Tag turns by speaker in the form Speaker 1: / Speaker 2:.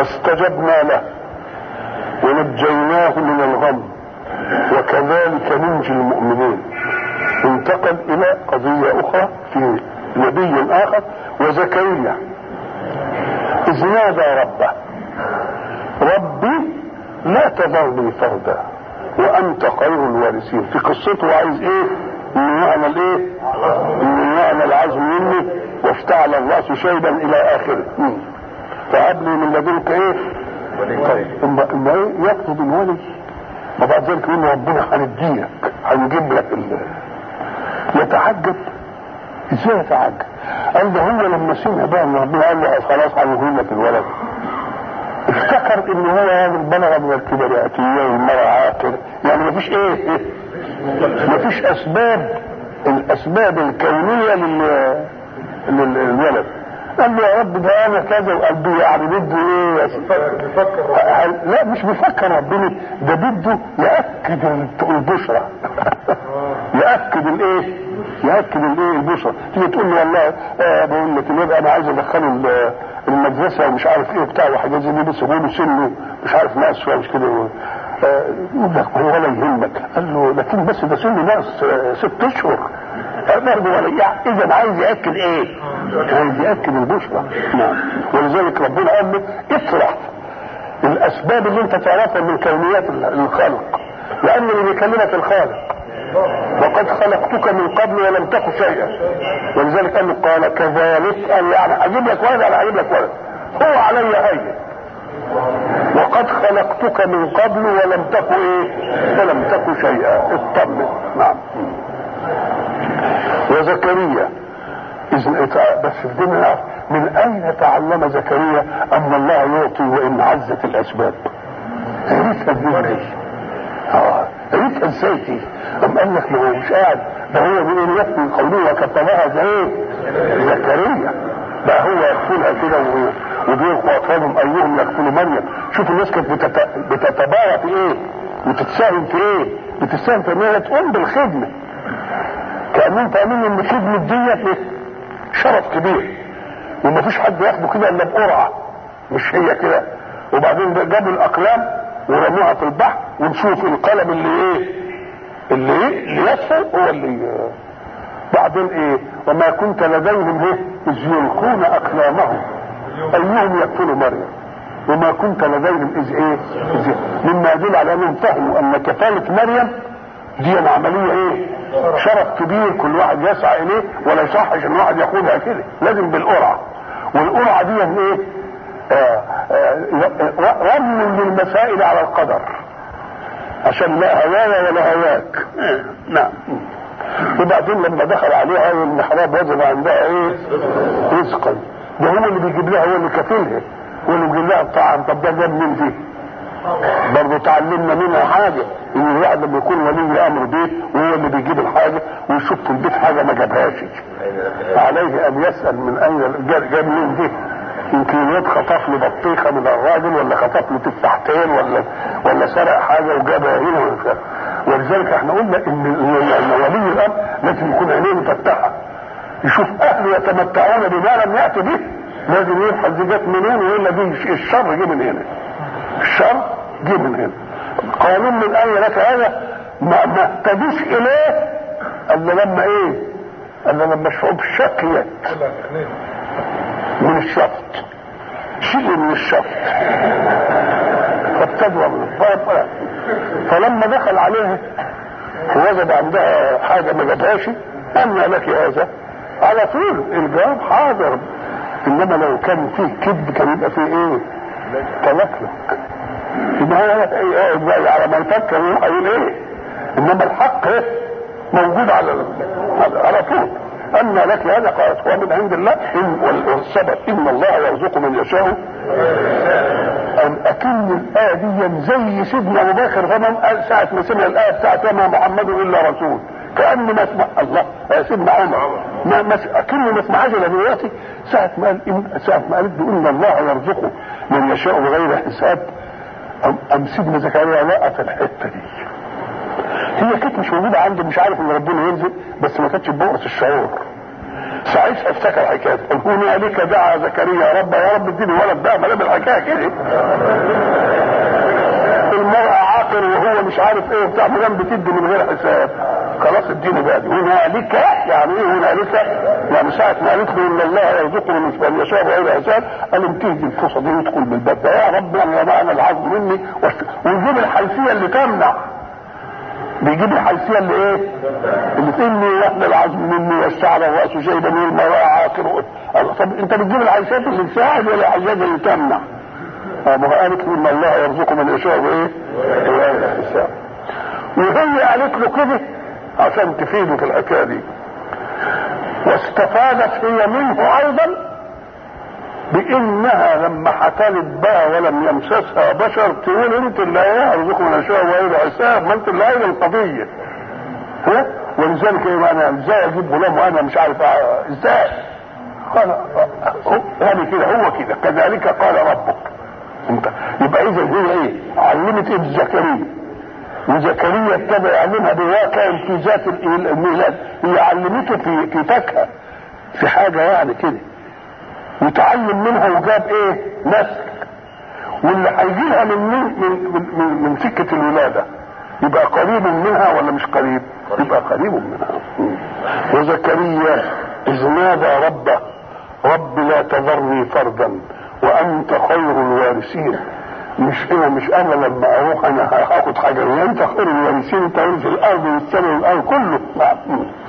Speaker 1: فاستجبنا له ونجيناه من الغم وكذلك ننجي المؤمنين انتقل الى قضية اخرى في نبي اخر وزكريا اذ نادى ربه ربي لا تذرني فردا وانت خير الوارثين في قصته عايز ايه انه يعمل ايه انه يعمل عزم مني وافتعل الراس شيبا الى اخره فهب لي من لدنك ايه طيب اما اما ايه يقصد الولي وبعد ذلك يقول ربنا هنديك هنجيب لك ال... يتعجب ازاي يتعجب قال ده هو لما سمع بقى ان ربنا قال له خلاص هنجيب لك الولد افتكر ان هو راجل بلغ من الكبر اتيه والمرأة عاقر يعني مفيش ايه, إيه؟ مفيش اسباب الاسباب الكونية لل للولد قال له يا رب ده انا كذا وقلبي يعني بده ايه
Speaker 2: بيفكر
Speaker 1: لا مش بيفكر ربنا ده بده ياكد البشرى ياكد الايه ياكد الايه البشرى تيجي تقول له والله آه بقول لك الواد انا عايز ادخله ال- المدرسه ومش عارف ايه بتاع وحاجات زي دي بس هو له سنه مش عارف ناقص شويه مش كده آه، يقول لك هو ولا يهمك قال له لكن بس ده سنه ناقص آه، ست اشهر برضه ولا يعني اذا عايز ياكد ايه؟ عايز ياكد البشرى نعم ولذلك ربنا قال له اطرح الاسباب اللي انت تعرفها من كونيات الخلق لان اللي بيكلمك الخالق وقد خلقتك من قبل ولم تك شيئا ولذلك قال له قال كذلك قال يعني اجيب لك ولد انا اجيب لك ولد هو علي هين وقد خلقتك من قبل ولم تك ايه ولم تك شيئا اطمن نعم وزكريا إذ بس بدنا نعرف من اين تعلم زكريا ان الله يعطي وان عزت الاسباب عرفها ازاي اه عرفها ازاي دي أم قال لك ما هو مش قاعد ده هو بيقول يكفي قوله وكتبها زي زكريا بقى هو يكفلها كده و- وبيلقوا اطفالهم ايهم يكفل مريم شوف الناس كانت بتت... بتتبارى في ايه وتتساهم في ايه بتتساهم في انها تقوم بالخدمه كانهم فاهمين ان خدمه ديت إيه؟ شرف كبير ومفيش حد ياخده كده الا بقرعه مش هي كده وبعدين جابوا الاقلام ورموها في البحر ونشوف القلم اللي ايه اللي ايه اللي يسفل هو اللي بعدين ايه وما كنت لديهم ايه اذ يلقون اقلامهم ايهم يقتل مريم وما كنت لديهم اذ ايه إذ مما يدل على انهم فهموا ان كفاله مريم دي عمليه ايه شرف كبير كل واحد يسعى اليه ولا يصحش ان واحد ياخدها كده لازم بالقرعه والقرعه دي ايه آه، آه، رمي للمسائل على القدر عشان لا هوايا ولا هواك آه، نعم وبعدين لما دخل عليها المحراب وجد عندها ايه رزقا ده هو اللي بيجيب لها هو اللي كافلها هو اللي بيجيب لها الطعام طب ده جاب من دي برضه تعلمنا منها حاجة ان الواحد لما يكون ولي امر بيت وهو اللي بيجيب الحاجة ويشوف في البيت حاجة ما جابهاش عليه ان يسأل من اين جاب جاب من دي يمكن الواد خطف له بطيخة من الراجل ولا خطف له تفاحتين ولا ولا سرق حاجة وجابها هنا ولا ولذلك احنا قلنا ان إن ولي الامر لازم يكون عينيه مفتحة يشوف اهله يتمتعون بما لم يأتي به لازم يبحث دي جت منين ويقول لك دي الشر جه من هنا الشر جه من هنا قانون من اين لك هذا ما ما اهتدوش اليه الا لما ايه الا لما الشعوب شكيت من الشفط شيء من الشفط فابتدوا من الفرق فلما دخل عليها وجد عندها حاجة ما جابهاش أن لك هذا على طول الجواب حاضر إنما لو كان فيه كذب كان يبقى فيه إيه؟ تلكلك يبقى زي على ما يفكر يقول إيه؟ إنما الحق إيه؟ موجود على على طول أن لك هذا قالت هو من عند الله إن والسبب إن الله يرزق من يشاء أن أكن الآية دي زي سيدنا أبو بكر غنم قال ساعة ما سمع الآية بتاعت وما محمد إلا رسول كأن ما اسمع الله يا سيدنا عمر ما ما أكن ما اسمعهاش إلا دلوقتي ساعة ما قال إن ساعة ما قالت له إن الله يرزقه من يشاء بغير حساب أم, أم سيدنا زكريا وقف الحتة دي هي كانت مش موجودة عنده مش عارف ان ربنا ينزل بس ما كانتش ببؤرة الشعور ساعتها افتكر حكايه هنالك دعا زكريا رب يا رب اديني ولد بقى ما دام الحكايه كده المرأة عاقر وهو مش عارف ايه وبتاع ما دام بتدي من غير حساب خلاص اديني بقى دي هنالك يعني ايه هنالك؟ يعني ساعة ما قالت له ان الله يرزقه من يشاء بغير حساب قال انتهي الفرصة دي ويدخل بالباب ده يا رب انا معنى العزم مني ويجيب الحيثية اللي تمنع بيجيب الحيثيه اللي ايه؟ اللي تني واحنا العزم مني والشعر الراس شيبا والمراه عاقر طب انت بتجيب الحيثيات اللي تساعد ولا الحيثيات اللي تمنع؟ ما قالت له ان الله يرزق من يشاء بايه؟ بغير حساب. وهي قالت له كده عشان تفيده في الحكايه دي. واستفادت هي منه ايضا بانها لما حكلت بقى ولم يمسسها بشر تقول انت اللي يرزق من يشاء بغير حساب ما انت اللي قايل القضيه. ها؟ ولذلك ايه انا ازاي اجيب غلام وانا مش عارف ازاي؟ قال يعني كده هو كده كذلك قال ربك. انت يبقى اذا هي ايه؟ علمت ابن زكريا وزكريا ابتدى يعلمها بواقع في ذات الميلاد هي علمته في في فاكهه في حاجه يعني كده وتعلم منها وجاب ايه؟ نسل واللي هيجي لها من من من, من, من سكه الولاده يبقى قريب منها ولا مش قريب؟ يبقى قريب منها وزكريا اذ نادى ربه رب لا تذرني فردا وانت خير الوارثين مش هو مش انا لما اروح انا هاخد حاجه وانت خير الوارثين انت ورث الارض والسماء والارض كله